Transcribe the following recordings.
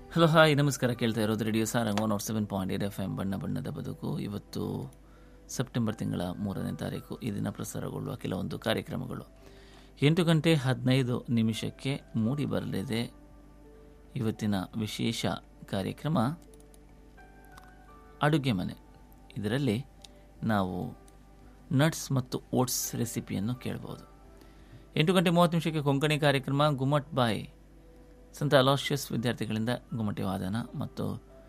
hello hi ನಮಸ್ಕಾರ ಕೇಳ್ತಾ ಇರೋದು radio Sarang one naught seven point eight F M ಬಣ್ಣ ಬಣ್ಣದ ಬದುಕು ಇವತ್ತು ಸೆಪ್ಟೆಂಬರ್ ತಿಂಗಳ ಮೂರನೇ ತಾರೀಕು ಈ ದಿನ ಪ್ರಸಾರಗೊಳ್ಳುವ ಕೆಲವೊಂದು ಕಾರ್ಯಕ್ರಮಗಳು ಎಂಟು ಗಂಟೆ ಹದಿನೈದು ನಿಮಿಷಕ್ಕೆ ಮೂಡಿ ಬರಲಿದೆ ಇವತ್ತಿನ ವಿಶೇಷ ಕಾರ್ಯಕ್ರಮ ಅಡುಗೆ ಮನೆ ಇದರಲ್ಲಿ ನಾವು ನಟ್ಸ್ ಮತ್ತು ಓಟ್ಸ್ ರೆಸಿಪಿಯನ್ನು ಕೇಳ್ಬೋದು ಎಂಟು ಗಂಟೆ ಮೂವತ್ತು ನಿಮಿಷಕ್ಕೆ ಕೊಂಕಣಿ ಕಾರ್ಯಕ್ರಮ ಗುಮ್ಮಟ್ ಬಾಯ್ ಸಂತ ಅಲಾಶಿಯಸ್ ವಿದ್ಯಾರ್ಥಿಗಳಿಂದ ಗುಮ್ಮಟಿ ವಾದನ ಮತ್ತು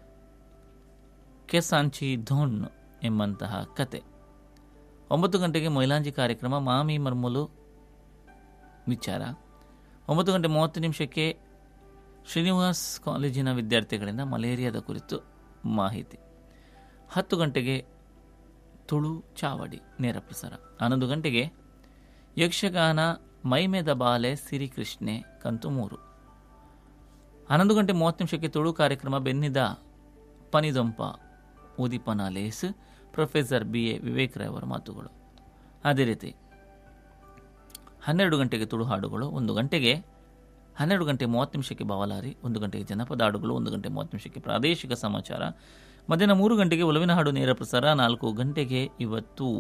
ಕೆಸಾಂಚಿ ಧೋನ್ ಎಂಬಂತಹ ಕತೆ ಒಂಬತ್ತು ಗಂಟೆಗೆ ಮೈಲಾಂಜಿ ಕಾರ್ಯಕ್ರಮ ಮಾಮಿ ಮರ್ಮುಲು ವಿಚಾರ ಒಂಬತ್ತು ಗಂಟೆ ಮೂವತ್ತು ನಿಮಿಷಕ್ಕೆ ಶ್ರೀನಿವಾಸ್ ಕಾಲೇಜಿನ ವಿದ್ಯಾರ್ಥಿಗಳಿಂದ ಮಲೇರಿಯಾದ ಕುರಿತು ಮಾಹಿತಿ ಹತ್ತು ಗಂಟೆಗೆ ತುಳು ಚಾವಡಿ ನೇರ ಪ್ರಸಾರ ಹನ್ನೊಂದು ಗಂಟೆಗೆ ಯಕ್ಷಗಾನ ಮೈಮೆದ ಬಾಲೆ ಸಿರಿಕೃಷ್ಣೆ ಕಂತು ಮೂರು ಹನ್ನೊಂದು ಗಂಟೆ ಮೂವತ್ತು ನಿಮಿಷಕ್ಕೆ ತುಳು ಕಾರ್ಯಕ್ರಮ ಬೆನ್ನಿದ ಪನಿದೊಂಪ ಉದಿಪನ ಲೇಸ್ professor B A Vivek Rai ಅವರ ಮಾತುಗಳು ಅದೇ ರೀತಿ ಹನ್ನೆರಡು ಗಂಟೆಗೆ ತುಳು ಹಾಡುಗಳು ಒಂದು ಗಂಟೆಗೆ ಹನ್ನೆರಡು ಗಂಟೆ ಮೂವತ್ತು ನಿಮಿಷಕ್ಕೆ ಬವಲಾರಿ ಒಂದು ಗಂಟೆಗೆ ಜನಪದ ಹಾಡುಗಳು ಒಂದು ಗಂಟೆ ಮೂವತ್ತು ನಿಮಿಷಕ್ಕೆ ಪ್ರಾದೇಶಿಕ ಸಮಾಚಾರ ಮಧ್ಯಾಹ್ನ ಮೂರು ಗಂಟೆಗೆ ಒಲವಿನ ಹಾಡು ನೇರ ಪ್ರಸಾರ ನಾಲ್ಕು ಗಂಟೆಗೆ ಇವತ್ತು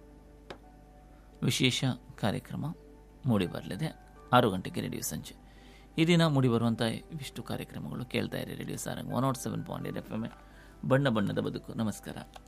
ವಿಶೇಷ ಕಾರ್ಯಕ್ರಮ ಮೂಡಿಬರಲಿದೆ ಆರು ಗಂಟೆಗೆ ರೇಡಿಯೋ ಸಂಜೆ ಈ ದಿನ ಮೂಡಿಬರುವಂಥ ಇವಿಷ್ಟು ಕಾರ್ಯಕ್ರಮಗಳು ಕೇಳ್ತಾ ಇರಿ radio Sarang one naught seven point eight F M ಬಣ್ಣ ಬಣ್ಣದ ಬದುಕು ನಮಸ್ಕಾರ